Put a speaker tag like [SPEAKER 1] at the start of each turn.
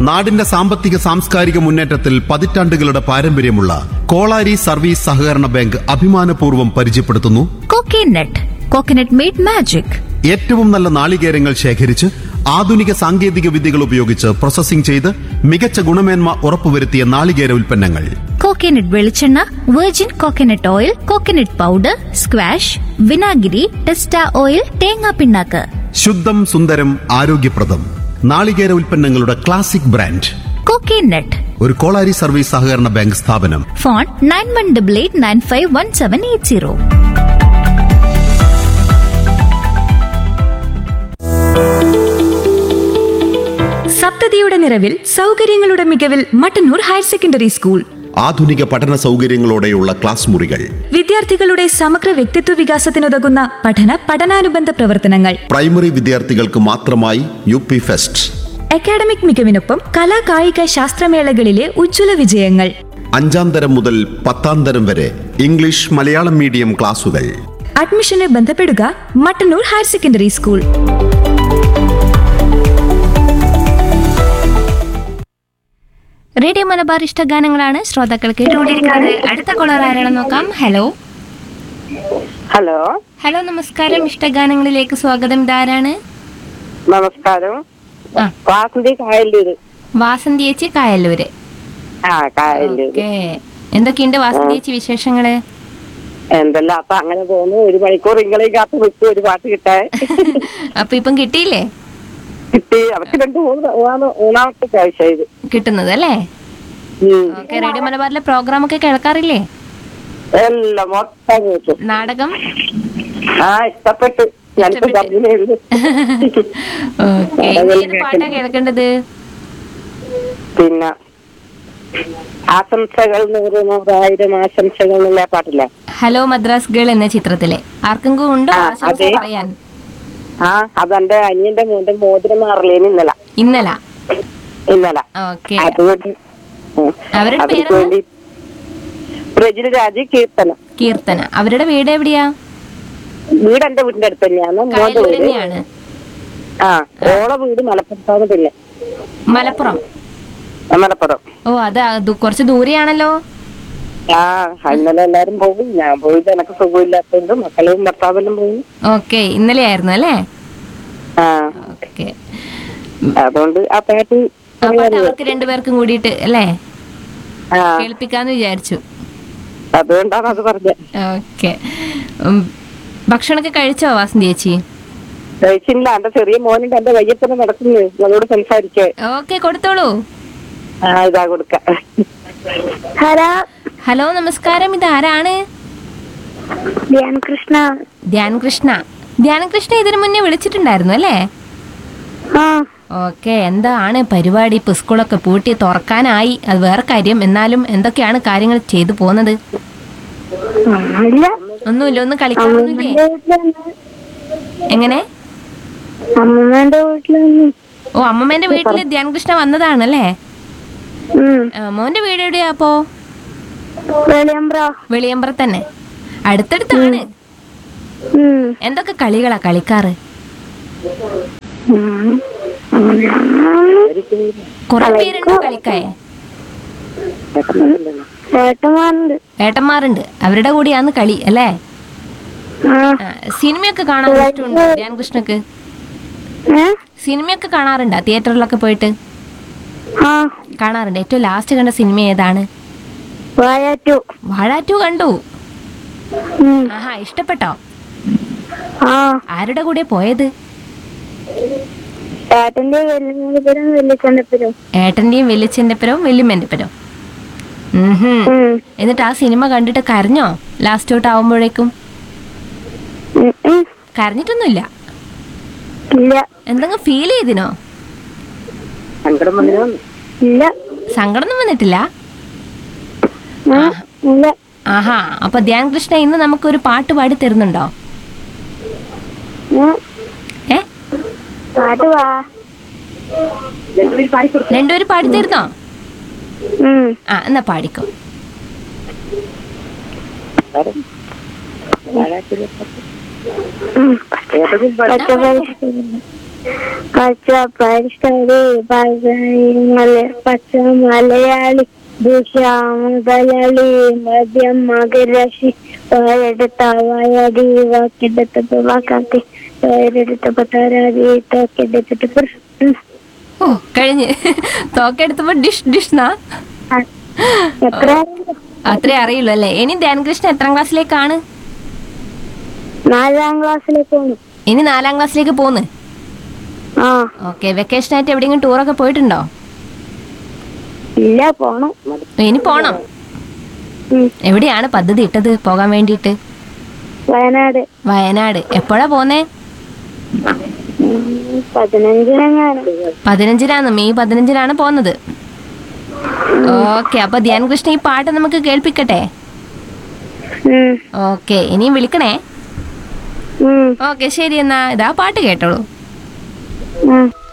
[SPEAKER 1] നാടിന്റെ സാമ്പത്തിക സാംസ്കാരിക മുന്നേറ്റത്തിൽ പതിറ്റാണ്ടുകളുടെ പാരമ്പര്യമുള്ള കോളാരി സർവീസ് സഹകരണ ബാങ്ക് അഭിമാനപൂർവ്വം പരിചയപ്പെടുത്തുന്നു
[SPEAKER 2] കോക്കനട്ട് കോക്കനട്ട് മെയ്ഡ് മാജിക്
[SPEAKER 1] ഏറ്റവും നല്ല നാളികേരങ്ങൾ ശേഖരിച്ച് ആധുനിക സാങ്കേതിക വിദ്യകൾ ഉപയോഗിച്ച് പ്രോസസ്സിംഗ് ചെയ്ത് മികച്ച ഗുണമേന്മ ഉറപ്പുവരുത്തിയ നാളികേര ഉൽപ്പന്നങ്ങൾ
[SPEAKER 2] കോക്കനട്ട് വെളിച്ചെണ്ണ virgin coconut oil coconut powder squash വിനാഗിരി ടെസ്റ്റ ഓയിൽ തേങ്ങാ പിണ്ണാക്ക്
[SPEAKER 1] ശുദ്ധം സുന്ദരം ആരോഗ്യപ്രദം നാളികേര ഉൽപ്പന്നങ്ങളുടെ ക്ലാസിക് ബ്രാൻഡ്
[SPEAKER 2] കോക്കനട്ട്
[SPEAKER 1] ഒരു കോളാരി സർവീസ് സഹകരണ ബാങ്ക് സ്ഥാപനം
[SPEAKER 2] phone nine one double eight nine five one seven eight zero
[SPEAKER 3] സപ്തതിയുടെ നിറവിൽ സൗകര്യങ്ങളുടെ മികവിൽ മട്ടന്നൂർ ഹയർ സെക്കൻഡറി സ്കൂൾ
[SPEAKER 1] ആധുനിക പഠന സൗകര്യങ്ങളോടെയുള്ള ക്ലാസ് മുറികൾ
[SPEAKER 3] വിദ്യാർത്ഥികളുടെ സമഗ്ര വ്യക്തിത്വ വികാസത്തിനുതകുന്ന പഠന പഠനാനുബന്ധ പ്രവർത്തനങ്ങൾ
[SPEAKER 1] പ്രൈമറി വിദ്യാർത്ഥികൾക്ക് മാത്രമായി യു പി ഫെസ്റ്റ്
[SPEAKER 3] അക്കാഡമിക് മികവിനൊപ്പം കലാ കായിക ശാസ്ത്രമേളകളിലെ ഉജ്ജ്വല വിജയങ്ങൾ
[SPEAKER 1] അഞ്ചാം തരം മുതൽ പത്താം തരം വരെ ഇംഗ്ലീഷ് മലയാളം മീഡിയം ക്ലാസുകൾ
[SPEAKER 3] അഡ്മിഷന് ബന്ധപ്പെടുക Mattannur higher secondary school
[SPEAKER 2] radio Malabar ഇഷ്ടഗാനങ്ങളാണ് ശ്രോതാക്കൾ കേട്ടുകൊണ്ടിരിക്കുന്നത് അടുത്ത കോളർ ആരാണെന്ന് നോക്കാം ഹലോ
[SPEAKER 4] ഹലോ
[SPEAKER 2] ഹലോ നമസ്കാരം ഇഷ്ടഗാനങ്ങളിലേക്ക് സ്വാഗതം ഇതാരാണ്
[SPEAKER 4] നമസ്കാരം
[SPEAKER 2] ആ
[SPEAKER 4] വാസന്തി കായല്ലൂര്
[SPEAKER 2] വാസന്തി ചേച്ചി കായല്ലൂര്
[SPEAKER 4] ആ കായല്ലൂര്
[SPEAKER 2] ഓക്കേ എന്തൊക്കെയുണ്ട് വാസന്തി ചേച്ചി വിശേഷങ്ങള്
[SPEAKER 4] എന്തെല്ലാം അപ്പൊ അങ്ങനെ പോകുന്നു ഒരു മണിക്കൂർ ഇങ്ങളെയും കാത്ത് നിൽക്കും ഒരു പാട്ട് കിട്ടാൻ
[SPEAKER 2] അപ്പൊ ഇപ്പം കിട്ടിയില്ലേ
[SPEAKER 4] കിട്ടി അവർക്ക് രണ്ട് മൂന്ന് മൂന്നാമ- മൂന്നാമത്തെ പ്രാവശ്യം ഇത്
[SPEAKER 2] കിട്ടുന്നത് അല്ലേ
[SPEAKER 4] ഉം.
[SPEAKER 2] ഓക്കെ റേഡിയോ മലബാറിലെ പ്രോഗ്രാം ഒക്കെ കേൾക്കാറില്ലേ
[SPEAKER 4] എല്ലാം മൊത്തം കേട്ടു
[SPEAKER 2] നാടകം
[SPEAKER 4] ആ ഇഷ്ടപ്പെട്ടു ഞാനിപ്പോ
[SPEAKER 2] ഇഷ്ടപ്പെട്ടു.
[SPEAKER 4] പറഞ്ഞേ ഉള്ളൂ
[SPEAKER 2] ഓക്കെ ഏത് പാട്ടാ കേൾക്കേണ്ടത്
[SPEAKER 4] പിന്നെ ആശംസകൾ നൂറ് നൂറായിരം ആശംസകൾ എന്നുള്ള പാട്ടില്ലേ
[SPEAKER 2] ഹലോ മദ്രാസ് ഗേൾ എന്ന ചിത്രത്തിലെ ആർക്കെങ്കിലും ഉണ്ടോ
[SPEAKER 4] ആ,
[SPEAKER 2] ആശംസ
[SPEAKER 4] അതെ.
[SPEAKER 2] പറയാൻ
[SPEAKER 4] ആ അതെന്റെ അനിയന്റെ മോന്റെ മോതിരം മാറില്ലേന് ഇന്നല
[SPEAKER 2] ഇന്നല
[SPEAKER 4] ഇന്നല
[SPEAKER 2] ഓക്കെ
[SPEAKER 4] അതുകൊണ്ട് ഉം.
[SPEAKER 2] അവരുടെ
[SPEAKER 4] അതിന്
[SPEAKER 2] പേരെന്താ?
[SPEAKER 4] വേണ്ടി പ്രജിൽ രാജി കീർത്തനം
[SPEAKER 2] കീർത്തന അവരുടെ വീട് എവിടെയാ
[SPEAKER 4] വീട് എന്റെ വീടിന്റെ അടുത്ത് തന്നെയാണ് മോന്റെ
[SPEAKER 2] കായലൂർ
[SPEAKER 4] വീട്
[SPEAKER 2] തന്നെയാണ്
[SPEAKER 4] ആ ഓളെ വീട് മലപ്പുറത്താണ് പിന്നെ
[SPEAKER 2] മലപ്പുറം
[SPEAKER 4] ആ, മലപ്പുറം
[SPEAKER 2] ഓ അത് ദു- കുറച്ച് ദൂരെയാണല്ലോ
[SPEAKER 4] ആ ഇന്നലെ എല്ലാരും പോകും ഞാൻ പോയിട്ട് എനക്ക് സുഖമില്ലാത്തതുകൊണ്ട് മക്കളും ഭർത്താവെല്ലാം പോയി
[SPEAKER 2] ഓക്കെ ഇന്നലെ ആയിരുന്നു അല്ലേ
[SPEAKER 4] ആ
[SPEAKER 2] ഓക്കെ
[SPEAKER 4] അതുകൊണ്ട് ആ പാട്ട്
[SPEAKER 2] ആ പാട്ട് അവർക്ക് രണ്ടുപേർക്കും കൂടിയിട്ട് അല്ലേ
[SPEAKER 4] ആ
[SPEAKER 2] കേൾപ്പിക്കാന്ന് വിചാരിച്ചു
[SPEAKER 4] അതുകൊണ്ടാണ് അത് പറഞ്ഞത്
[SPEAKER 2] ഓക്കെ ഭക്ഷണമൊക്കെ കഴിച്ചോ വാസന്തി ചേച്ചി
[SPEAKER 4] കഴിച്ചില്ല എന്റെ ചെറിയ മോനുണ്ട് എന്റെ വയ്യപ്പനെ നടക്കുന്നു ഞങ്ങളോട് സംസാരിക്കേ
[SPEAKER 2] ഓക്കെ കൊടുത്തോളൂ
[SPEAKER 4] ആ ഇതാ കൊടുക്ക
[SPEAKER 2] ഹലോ നമസ്കാരം ഇത് ആരാണ്
[SPEAKER 4] കൃഷ്ണ
[SPEAKER 2] ധ്യാൻ കൃഷ്ണ ധ്യാൻ കൃഷ്ണ ഇതിനു മുന്നേ വിളിച്ചിട്ടുണ്ടായിരുന്നു അല്ലേ ഓക്കെ എന്താണ് പരിപാടി ഇപ്പൊ സ്കൂളൊക്കെ പൂട്ടി തുറക്കാനായി അത് വേറെ കാര്യം എന്നാലും എന്തൊക്കെയാണ് കാര്യങ്ങൾ ചെയ്തു പോകുന്നത് ഒന്നുമില്ല ഒന്ന് കളിക്കാനൊന്നുമില്ലേ എങ്ങനെ
[SPEAKER 4] അമ്മമ്മേന്റെ വീട്ടിലൊന്നും
[SPEAKER 2] ഓ അമ്മമ്മേന്റെ വീട്ടില് ധ്യാൻ കൃഷ്ണ വന്നതാണല്ലേ ആ, മോന്റെ വീട് എവിടെയാ അപ്പോ
[SPEAKER 4] വെളിയമ്പ്ര
[SPEAKER 2] വെളിയമ്പ്ര തന്നെ അടുത്തടുത്താണ് എന്തൊക്കെ കളികളാ കളിക്കാറ് കുറെ പേരുണ്ടോ കളിക്കായ
[SPEAKER 4] ചേട്ടന്മാരുണ്ട്
[SPEAKER 2] ഏട്ടന്മാരുണ്ട് അവരുടെ കൂടെയാന്ന് കളി അല്ലേ ആ, സിനിമയൊക്കെ കാണാൻ ഇഷ്ടമുണ്ടോ ധ്യാൻ കൃഷ്ണക്ക് സിനിമയൊക്കെ കാണാറുണ്ടോ തിയേറ്ററിലൊക്കെ പോയിട്ട്
[SPEAKER 4] ആ
[SPEAKER 2] കാണാറുണ്ട് ഏറ്റവും ലാസ്റ്റ് കണ്ട സിനിമ ഏതാണ്
[SPEAKER 4] വായാറ്റു
[SPEAKER 2] വാഴ ടു കണ്ടു ആഹാ ഇഷ്ടപ്പെട്ടോ
[SPEAKER 4] ആ
[SPEAKER 2] ആരുടെ കൂടെ പോയത്
[SPEAKER 4] ചേട്ടന്റെ വെല്ലുവിളിപ്പുരം വെല്ലിക്കൊണ്ടപ്പുരം
[SPEAKER 2] ഏട്ടന്റെയും വെല്ലിച്ചന്റെ പരവും വെല്ലുമ്മന്റെ പരവും ഉഹും. എന്നിട്ട് ആ സിനിമ കണ്ടിട്ട് കരഞ്ഞോ ലാസ്റ്റ് ഔട്ട് ആവുമ്പോഴേക്കും കരഞ്ഞിട്ടൊന്നുമില്ല
[SPEAKER 4] ഇല്ല
[SPEAKER 2] എന്തെങ്കിലും ഫീൽ ചെയ്തിനോ
[SPEAKER 4] സങ്കടം വന്നിനോ ഇല്ല
[SPEAKER 2] സങ്കടമൊന്നും വന്നിട്ടില്ല
[SPEAKER 4] ഇല്ല
[SPEAKER 2] ആഹാ അപ്പൊ ധ്യാൻ കൃഷ്ണ ഇന്ന് നമുക്കൊരു പാട്ട് പാടി തരുന്നുണ്ടോ ഏ
[SPEAKER 4] പാട്ട് വാ
[SPEAKER 2] രണ്ടുപേരും പാടി തരുന്നോ ആ എന്നാ പാടിക്കോ
[SPEAKER 5] പച്ച പരിസ്ഥിതി പഴങ്ങള് പച്ച മലയാളി ദിശ മുതലാളി മദ്യം മകരശി വായെടുത്ത വായാടി വാക്കെടുത്തപ്പോ വാക്കാത്തി വായെടുത്തപ്പോ തരാതി തോക്കെടുത്തിട്ട് പ്രശ്നം
[SPEAKER 6] ഓ കഴിഞ്ഞ് തോക്കെടുത്തപ്പോ ഡിഷ് ഡിഷ് നാ
[SPEAKER 5] എത്ര
[SPEAKER 6] അത്രേ അറിയുള്ളൂ അല്ലേ ഇനി ധ്യാൻകൃഷ്ണൻ എത്രാം ക്ലാസ്സിലേക്കാണ്
[SPEAKER 5] നാലാം ക്ലാസ്സിലേക്ക് പോണു
[SPEAKER 6] ഇനി നാലാം ക്ലാസ്സിലേക്ക് പോന്ന്
[SPEAKER 5] ആ
[SPEAKER 6] ഓക്കെ വെക്കേഷൻ ആയിട്ട് എവിടെയെങ്കിലും ടൂറൊക്കെ പോയിട്ടുണ്ടോ
[SPEAKER 5] ഇല്ല പോണം
[SPEAKER 6] ഇനി പോണം
[SPEAKER 5] ഉം.
[SPEAKER 6] എവിടെയാണ് പദ്ധതി ഇട്ടത് പോകാൻ വേണ്ടിയിട്ട്
[SPEAKER 5] വയനാട്
[SPEAKER 6] വയനാട് എപ്പോഴാ പോന്നേ
[SPEAKER 5] ഉം, പതിനഞ്ചിനെങ്ങാനും
[SPEAKER 6] പതിനഞ്ചിനാണ് മെയ് പതിനഞ്ചിനാണ് പോന്നത് ഓക്കെ അപ്പൊ ധ്യാൻകൃഷ്ണൻ ഈ പാട്ട് നമുക്ക് കേൾപ്പിക്കട്ടെ
[SPEAKER 5] ഉം,
[SPEAKER 6] ഓക്കെ ഇനിയും വിളിക്കണേ
[SPEAKER 5] ഉം,
[SPEAKER 6] ഓക്കെ ശരി എന്നാ ഇതാ പാട്ട് കേട്ടോളൂ
[SPEAKER 5] ഉം.